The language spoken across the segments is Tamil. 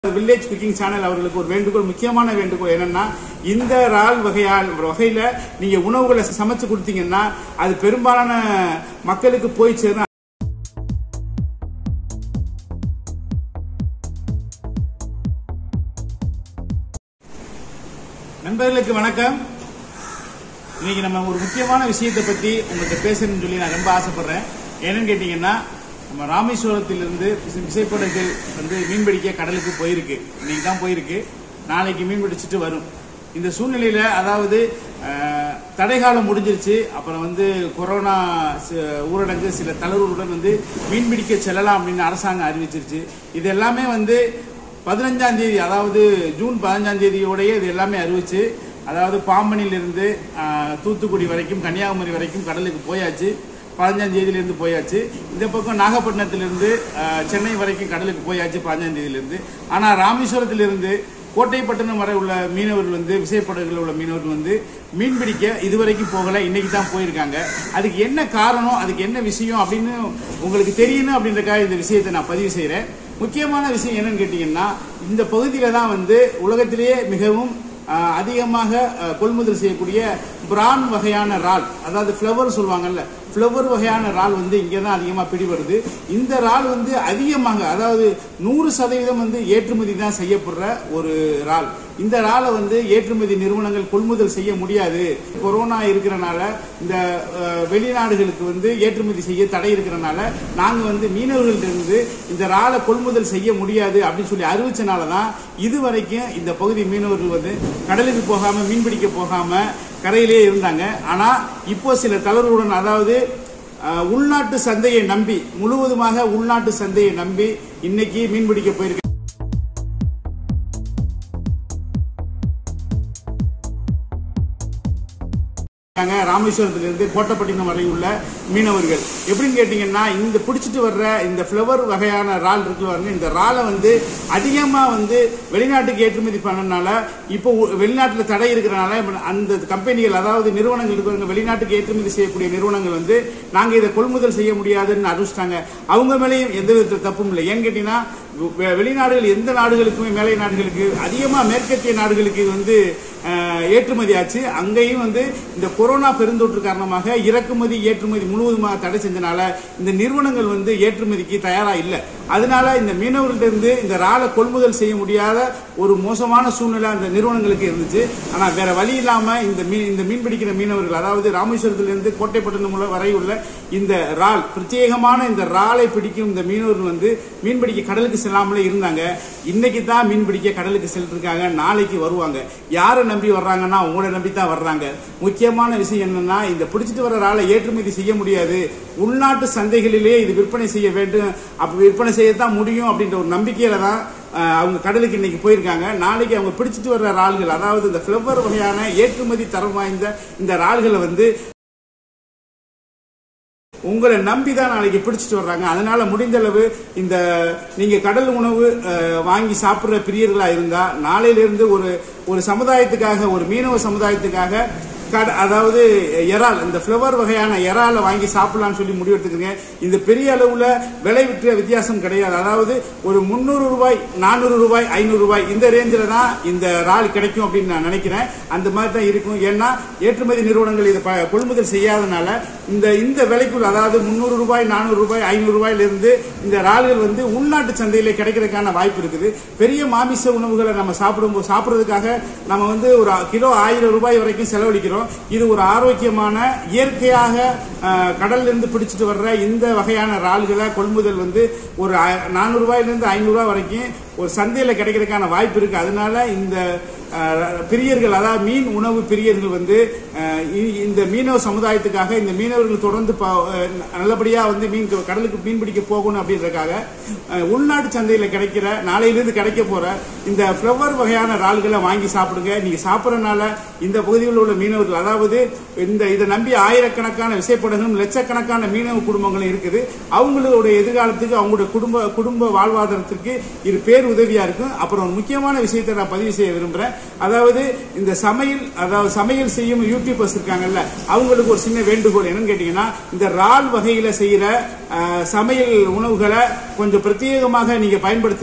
வில்லேஜ் குக்கிங் சேனல் அவர்களுக்கு ஒரு வேண்டுகோள் முக்கியமான வேண்டுகோள் என்னன்னா இந்த இறால் வகையால் வகையில நீங்க உணவுகளை சமைச்சு கொடுத்தீங்கன்னா அது பெரும்பாலான மக்களுக்கு போய் சேரும் நண்பர்களுக்கு வணக்கம் இன்னைக்கு நம்ம ஒரு முக்கியமான விஷயத்தை பத்தி உங்கள்கிட்ட பேசணும்னு சொல்லி நான் ரொம்ப ஆசைப்படுறேன் என்னன்னு கேட்டீங்கன்னா நம்ம ராமேஸ்வரத்திலிருந்து விசை- விசைப்படகுகள் வந்து மீன்பிடிக்க கடலுக்கு போயிருக்கு இன்னைக்கு தான் போயிருக்கு நாளைக்கு மீன் பிடிச்சிட்டு வரும் இந்த சூழ்நிலையில அதாவது அஹ், தடைகாலம் முடிஞ்சிருச்சு அப்புறம் வந்து கொரோனா சி- ஊரடங்கு சில தளர்வுகளுடன் வந்து மீன்பிடிக்க செல்லலாம் அப்படின்னு அரசாங்கம் அறிவிச்சிருச்சு இது எல்லாமே வந்து பதினஞ்சாம் தேதி அதாவது ஜூன் பதினஞ்சாம் தேதியோடய இது எல்லாமே அறிவிச்சு அதாவது பாம்பனிலிருந்து ஆஹ், தூத்துக்குடி வரைக்கும் கன்னியாகுமரி வரைக்கும் கடலுக்கு போயாச்சு பதினஞ்சாம் தேதியிலிருந்து போயாச்சு இந்த பக்கம் நாகப்பட்டினத்திலிருந்து ஆஹ், சென்னை வரைக்கும் கடலுக்கு போயாச்சு பதினஞ்சாம் தேதியிலிருந்து ஆனால் ராமேஸ்வரத்திலிருந்து கோட்டைப்பட்டினம் வரை உள்ள மீனவர்கள் வந்து விசைப்படகுல உள்ள மீனவர்கள் வந்து மீன் பிடிக்க இதுவரைக்கும் போகல இன்னைக்கு தான் போயிருக்காங்க அதுக்கு என்ன காரணம் அதுக்கு என்ன விஷயம் அப்படின்னு உங்களுக்கு தெரியணும் அப்படின்றக்காக இந்த விஷயத்தை நான் பதிவு செய்கிறேன் முக்கியமான விஷயம் என்னன்னு கேட்டீங்கன்னா இந்த பகுதியில தான் வந்து உலகத்திலேயே மிகவும் ஆஹ், அதிகமாக ஆஹ், கொள்முதல் செய்யக்கூடிய பிரான் வகையான இறால் அதாவது ஃப்ளவர் சொல்லுவாங்கல்ல ஃப்ளவர் வகையான இறால் வந்து இங்கே தான் அதிகமாக பிடிபடுது இந்த இறால் வந்து அதிகமாக அதாவது நூறு சதவீதம் வந்து ஏற்றுமதி தான் செய்யப்படுற ஒரு இறால் இந்த இறாலை வந்து ஏற்றுமதி நிறுவனங்கள் கொள்முதல் செய்ய முடியாது கொரோனா இருக்கிறனால இந்த அஹ், வெளிநாடுகளுக்கு வந்து ஏற்றுமதி செய்ய தடை இருக்கிறனால நாங்கள் வந்து மீனவர்களிலிருந்து இந்த இறாலை கொள்முதல் செய்ய முடியாது அப்படின்னு சொல்லி அறிவிச்சனால தான் இதுவரைக்கும் இந்த பகுதி மீனவர்கள் வந்து கடலுக்கு போகாம மீன்பிடிக்க போகாம கரையிலே இருந்தாங்க ஆனா இப்போ சில தளர்வுடன் அதாவது அஹ், உள்நாட்டு சந்தையை நம்பி முழுவதுமாக உள்நாட்டு சந்தையை நம்பி இன்னைக்கு மீன்பிடிக்க போயிருக்க இருக்காங்க ராமேஸ்வரத்திலிருந்து கோட்டப்பட்டினம் வரை உள்ள மீனவர்கள் எப்படின்னு கேட்டீங்கன்னா இந்த பிடிச்சிட்டு வர்ற இந்த ஃப்ளவர் வகையான இறால் இருக்கு பாருங்க இந்த இறாலை வந்து அதிகமா வந்து வெளிநாட்டுக்கு ஏற்றுமதி பண்ணனால இப்போ உ- வெளிநாட்டுல தடை இருக்கிறனால இப்ப அந்த கம்பெனிகள் அதாவது நிறுவனங்கள் இருக்கிறவங்க வெளிநாட்டுக்கு ஏற்றுமதி செய்யக்கூடிய நிறுவனங்கள் வந்து நாங்க இதை கொள்முதல் செய்ய முடியாதுன்னு அறிவிச்சிட்டாங்க அவங்க மேலேயும் எந்த வித தப்பும் இல்லை ஏன்னு கேட்டீங்கன்னா வெ- வெளிநாடுகள் எந்த நாடுகளுக்குமே மேலை நாடுகளுக்கு அதிகமா மேற்கத்திய நாடுகளுக்கு இது வந்து அஹ், ஏற்றுமதி ஆச்சு அங்கேயும் வந்து இந்த கொரோனா பெருந்தொற்று காரணமாக இறக்குமதி ஏற்றுமதி முழுவதுமாக தடை செஞ்சனால இந்த நிறுவனங்கள் வந்து ஏற்றுமதிக்கு தயாரா இல்லை அதனால இந்த மீனவர்களிருந்து இந்த இறாலை கொள்முதல் செய்ய முடியாத ஒரு மோசமான சூழ்நிலை அந்த நிறுவனங்களுக்கு இருந்துச்சு ஆனா வேற வழி இல்லாம இந்த மீன் இந்த மீன் பிடிக்கிற மீனவர்கள் அதாவது ராமேஸ்வரத்திலிருந்து கோட்டைப்பட்டினம் உள்ள வரை உள்ள இந்த இறால் பிரத்யேகமான இந்த இறாலை பிடிக்கும் இந்த மீனவர்கள் வந்து மீன் பிடிக்க கடலுக்கு செல்லாமலே இருந்தாங்க இன்னைக்கு தான் மீன் பிடிக்க கடலுக்கு சென்றிருக்காங்க நாளைக்கு வருவாங்க யாரை நம்பி வர்றாங்கன்னா உங்களை நம்பி தான் வர்றாங்க முக்கியமான விஷயம் என்னன்னா இந்த பிடிச்சிட்டு வர இறாலை ஏற்றுமதி செய்ய முடியாது உள்நாட்டு சந்தைகளிலே இது விற்பனை செய்ய வேண்டும் அப்ப விற்பனை செய்யத்தான் முடியும் அப்படின்ற ஒரு நம்பிக்கையில தான் அஹ், அவங்க கடலுக்கு இன்னைக்கு போயிருக்காங்க நாளைக்கு அவங்க பிடிச்சிட்டு வர்ற இறால்கள் அதாவது இந்த ஃபிளவர் வகையான ஏற்றுமதி தரம் வாய்ந்த இந்த இறால்களை வந்து உங்களை நம்பி தான் நாளைக்கு பிடிச்சிட்டு வர்றாங்க அதனால முடிந்த அளவு இந்த நீங்க கடல் உணவு அஹ், வாங்கி சாப்பிடுற பிரியர்களா இருந்தா நாளையில இருந்து ஒரு ஒரு சமுதாயத்துக்காக ஒரு மீனவ சமுதாயத்துக்காக கட- அதாவது இறால் இந்த ஃப்ளவர் வகையான இறாலை வாங்கி சாப்பிடலாம்னு சொல்லி முடிவெடுத்துக்கிறீங்க இந்த பெரிய அளவுல விலை விற்ற வித்தியாசம் கிடையாது அதாவது ஒரு முந்நூறு ரூபாய் நானூறு ரூபாய் ஐநூறு ரூபாய் இந்த ரேஞ்சில் தான் இந்த இறால் கிடைக்கும் அப்படின்னு நான் நினைக்கிறேன் அந்த மாதிரி தான் இருக்கும் ஏன்னா ஏற்றுமதி நிறுவனங்கள் இதை ப- கொள்முதல் செய்யாதனால இந்த இந்த விலைக்குள் அதாவது முந்நூறு ரூபாய் நானூறு ரூபாய் ஐநூறு ரூபாயில இருந்து இந்த இறால்கள் வந்து உள்நாட்டு சந்தையில கிடைக்கிறதுக்கான வாய்ப்பு இருக்குது பெரிய மாமிச உணவுகளை நம்ம சாப்பிடும்போது சாப்பிடுறதுக்காக நம்ம வந்து ஒரு கிலோ ஆயிரம் ரூபாய் வரைக்கும் செலவழிக்கிறோம் இது ஒரு ஆரோக்கியமான இயற்கையாக அஹ், கடல்ல இருந்து பிடிச்சிட்டு வர்ற இந்த வகையான இறால்களை கொள்முதல் வந்து ஒரு நானூறு ரூபாயிலிருந்து ஐநூறு ரூபாய் வரைக்கும் ஒரு சந்தையில கிடைக்கிறதுக்கான வாய்ப்பு இருக்கு அதனால இந்த அஹ், பிரியர்கள் அதாவது மீன் உணவு பிரியர்கள் வந்து அஹ், இ- இந்த மீனவ சமுதாயத்துக்காக இந்த மீனவர்கள் தொடர்ந்து ப- அஹ், நல்லபடியா வந்து மீன் கடலுக்கு மீன் பிடிக்க போகணும் அப்படின்றதுக்காக அஹ், உள்நாட்டு சந்தையில கிடைக்கிற நாளையிலிருந்து கிடைக்க போற இந்த ஃப்ளவர் வகையான இறால்களை வாங்கி சாப்பிடுங்க நீங்க சாப்பிடறதுனால இந்த பகுதியில் உள்ள மீனவர்கள் அதாவது இந்த இதை நம்பி ஆயிரக்கணக்கான விசைப்படங்களும் லட்சக்கணக்கான மீனவ குடும்பங்களும் இருக்குது அவங்களுடைய எதிர்காலத்துக்கு அவங்களுடைய குடும்ப குடும்ப வாழ்வாதாரத்திற்கு இது பேர் உதவியா இருக்கும் அப்புறம் ஒரு முக்கியமான விஷயத்தை நான் பதிவு செய்ய விரும்புறேன் அதாவது இந்த சமையல் அதாவது சமையல் செய்யும் யூடியூபர்ஸ் இருக்காங்கல்ல அவங்களுக்கு ஒரு சின்ன வேண்டுகோள் என்னன்னு கேட்டீங்கன்னா இந்த இறால் வகையில செய்யற அஹ், சமையல் உணவுகளை கொஞ்சம் பிரத்யேகமாக நீங்க பயன்படுத்தினா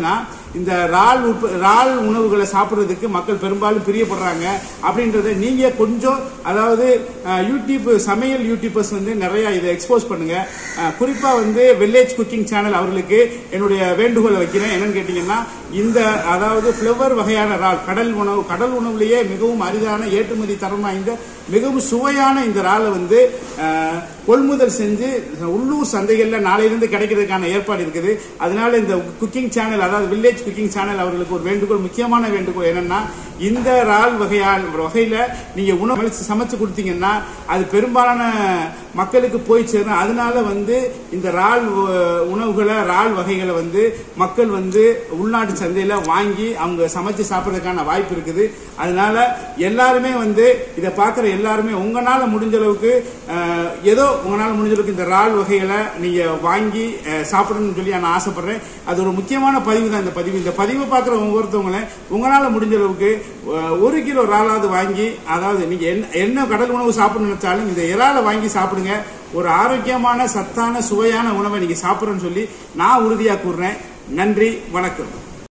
இந்த இறால் உற்ப- இறால் உணவுகளை சாப்பிடுறதுக்கு மக்கள் பெரும்பாலும் பிரியப்படுறாங்க அப்படின்றத நீங்க கொஞ்சம் அதாவது அஹ், யூடியூப் சமையல் யூடியூபர்ஸ் வந்து நிறைய இதை எக்ஸ்போஸ் பண்ணுங்க அஹ், குறிப்பா வந்து வில்லேஜ் குக்கிங் சேனல் அவர்களுக்கு என்னுடைய வேண்டுகோளை வைக்கிறேன் என்னன்னு கேட்டீங்கன்னா இந்த அதாவது ஃபிளவர் வகையான இறால் கடல் உணவு கடல் உணவுலேயே மிகவும் அரிதான ஏற்றுமதி தரம் வாய்ந்த மிகவும் சுவையான இந்த இறாலை வந்து அஹ், கொள்முதல் செஞ்சு உள்ளூர் சந்தைகளில் நாளையிலிருந்து கிடைக்கிறதுக்கான ஏற்பாடு இருக்குது அதனால இந்த குக்கிங் சேனல் அதாவது வில்லேஜ் குக்கிங் சேனல் அவர்களுக்கு ஒரு வேண்டுகோள் முக்கியமான வேண்டுகோள் என்னன்னா இந்த இறால் வகையால் வகையில நீங்க உணவு சமைச்சு கொடுத்தீங்கன்னா அது பெரும்பாலான மக்களுக்கு போய் சேரும் அதனால வந்து இந்த இறால் உ- உணவுகளை இறால் வகைகளை வந்து மக்கள் வந்து உள்நாட்டு சந்தையில வாங்கி அவங்க சமைச்சு சாப்பிட்றதுக்கான வாய்ப்பு இருக்குது அதனால எல்லாருமே வந்து இதை பார்க்குற எல்லாருமே உங்களால முடிஞ்ச அளவுக்கு அஹ், ஏதோ உங்களால முடிஞ்ச அளவுக்கு இந்த இறால் வகைகளை நீங்க வாங்கி அஹ், சாப்பிடணும்னு சொல்லி நான் ஆசைப்படுறேன் அது ஒரு முக்கியமான பதிவு தான் இந்த பதிவு இந்த பதிவை பார்க்குற ஒவ்வொருத்தவங்களே உங்களால முடிஞ்ச அளவுக்கு அஹ், ஒரு கிலோ இறாலாவது வாங்கி அதாவது நீங்க என்ன என்ன கடல் உணவு சாப்பிடணும்னு நினைச்சாலும் இந்த இறாலை வாங்கி சாப்பிடுங்க ஒரு ஆரோக்கியமான சத்தான சுவையான உணவை நீங்க சாப்பிடுறேன்னு சொல்லி நான் உறுதியா கூறுறேன் நன்றி வணக்கம்